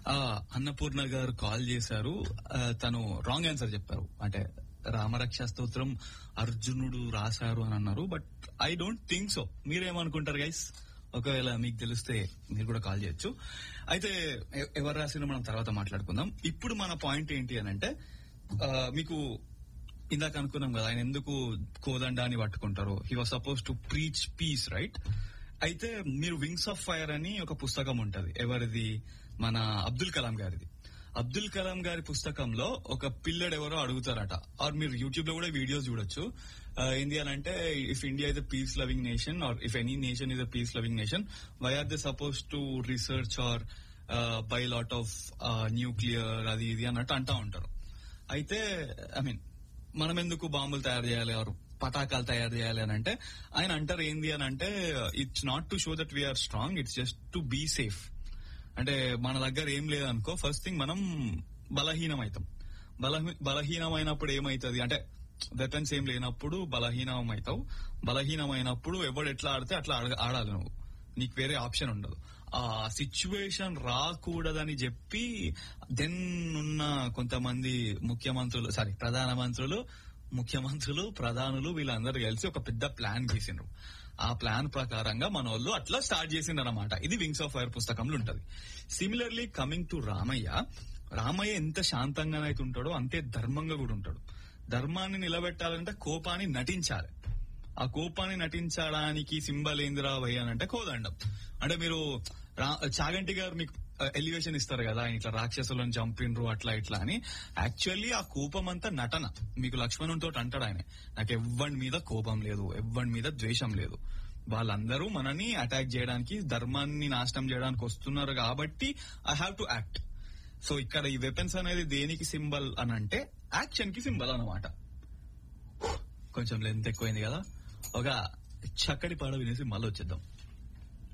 ఆ, అన్నపూర్ణ గారు కాల్ చేశారు ఆ, తను రాంగ్ ఆన్సర్ చెప్పారు అంటే రామరక్ష స్తోత్రం అర్జునుడు రాశారు అని అన్నారు but I don't think so మీరేమనుకుంటారు గైస్ ఒకవేళ మీకు తెలిస్తే మీరు కూడా కాల్ చేయొచ్చు అయితే ఎ- ఎవరు రాసినా మనం తర్వాత మాట్లాడుకుందాం ఇప్పుడు మన పాయింట్ ఏంటి అని అంటే ఆ, మీకు ఇందాక అనుకున్నాం కదా ఆయన ఎందుకు కోదండాన్ని పట్టుకుంటారు he was suppose to preach peace right అయితే మీరు వింగ్స్ ఆఫ్ ఫైర్ అని ఒక పుస్తకం ఉంటది ఎవరిది మన అబ్దుల్ కలాం గారిది అబ్దుల్ కలాం గారి పుస్తకంలో ఒక పిల్లడు ఎవరో అడుగుతారట ఆర్ మీరు యూట్యూబ్ లో కూడా వీడియోస్ చూడొచ్చు ఆ, ఏంది అని అంటే if India is a peace loving nation or if any nation is a peace loving nation why are they suppose to research or buy lot of nuclear అది ఇది అన్నట్టు అంటా ఉంటారు అయితే ఐ మీన్ మనం ఎందుకు బాంబులు తయారు చేయాలి ఆర్ పటాకాలు తయారు చేయాలి అని అంటే ఆయన అంటారు ఏంది అని అంటే it's not to show that we are strong it's just to be safe అంటే మన దగ్గర ఏం లేదనుకో ఫస్ట్ థింగ్ మనం బలహీనం అవుతాం బలహీ బలహీనమైనప్పుడు ఏమైతుంది అంటే వెపన్స్ ఏం లేనప్పుడు బలహీనం అవుతావు బలహీనమైనప్పుడు ఎవడు ఎట్లా ఆడితే అట్లా ఆడ- ఆడాలి నువ్వు నీకు వేరే ఆప్షన్ ఉండదు ఆ సిచ్యువేషన్ రాకూడదని చెప్పి దెన్ ఉన్న కొంతమంది ముఖ్యమంత్రులు సారీ ప్రధానమంత్రులు ముఖ్యమంత్రులు ప్రధానులు వీళ్ళందరూ కలిసి ఒక పెద్ద ప్లాన్ గీసిండ్రు ఆ ప్లాన్ ప్రకారంగా మన వాళ్ళు అట్లా స్టార్ట్ చేసిండ్రు అనమాట ఇది వింగ్స్ ఆఫ్ ఫైర్ పుస్తకంలో ఉంటది similarly coming to Ramayya Ramayya ఎంత శాంతంగానైతే ఉంటాడో అంతే ధర్మంగా కూడా ఉంటాడు ధర్మాన్ని నిలబెట్టాలంటే కోపాన్ని నటించాలి ఆ కోపాన్ని నటించడానికి సింబల్ ఏందిరా భయ్ అని అంటే కోదండం అంటే మీరు రా- చాగంటి గారు మీకు ఎలివేషన్ ఇస్తారు కదా ఆయన ఇట్లా రాక్షసులను చంపిండ్రు అట్లా ఇట్లా అని యాక్చువల్లీ ఆ కోపం అంతా నటన మీకు లక్ష్మణునితో అంటాడు ఆయన నాకు ఎవ్వడి మీద కోపం లేదు ఎవ్వడి మీద ద్వేషం లేదు వాళ్ళందరూ మనని అటాక్ చేయడానికి ధర్మాన్ని నాశనం చేయడానికి వస్తున్నారు కాబట్టి I have to act so ఇక్కడ ఈ వెపన్స్ అనేది దేనికి సింబల్ అని అంటే యాక్షన్ కి సింబల్ అన్నమాట కొంచెం లెంత్ ఎక్కువైంది కదా ఒక చక్కటి పాట వినేసి మళ్ళీ వచ్చేద్దాం